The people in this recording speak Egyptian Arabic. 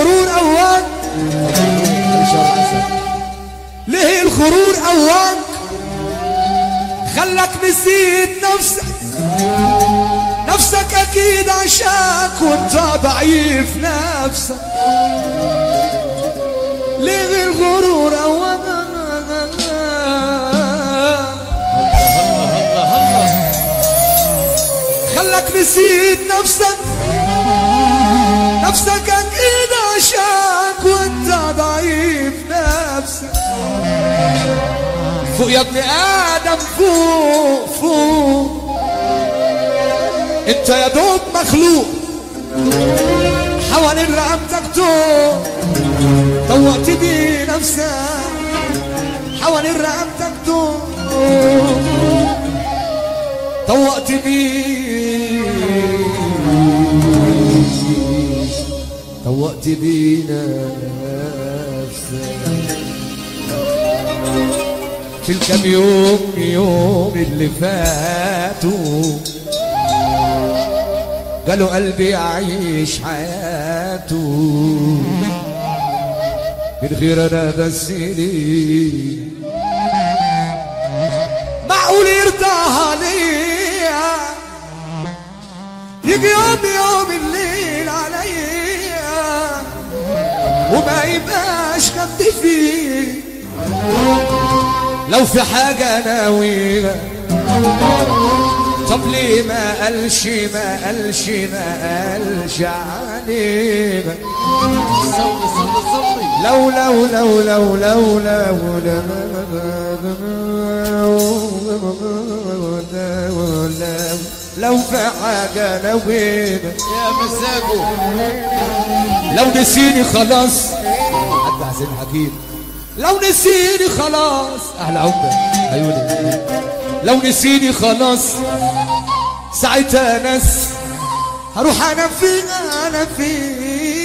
الغرور أواك ليه الغرور أواك خلك نسيت نفسك نفسك أكيد عشاك وانت ضعيف نفسك ليه الغرور أواك خلك نسيت نفسك نفسك اكيد عشاك وانت ضعيف نفسك فوق يا ابن ادم فوق فوق انت يا دوب مخلوق حوالين رقبتك توب طوقت بيه نفسك حوالين رقبتك توب طوقت بيه طوقت بيه نفسك في الكام يوم يوم اللي فاتوا قالوا قلبي أعيش حياته من غير أنا بس ليه معقول يرضاها ليا يجي يوم يوم الليل عليا وما يبقاش خدي فيه لو في حاجة ناوية طب ليه ما قالش ما قالش ما قالش علينا صلي صلي صلي لو لو لو لو لو لو لو لو في حاجة نوينا يا مزاجه لو نسيني خلاص حتى حسين حكيم لو نسيني خلاص اهل عمده عيوني لو نسيني خلاص ساعتها ناس هروح انا فين انا فين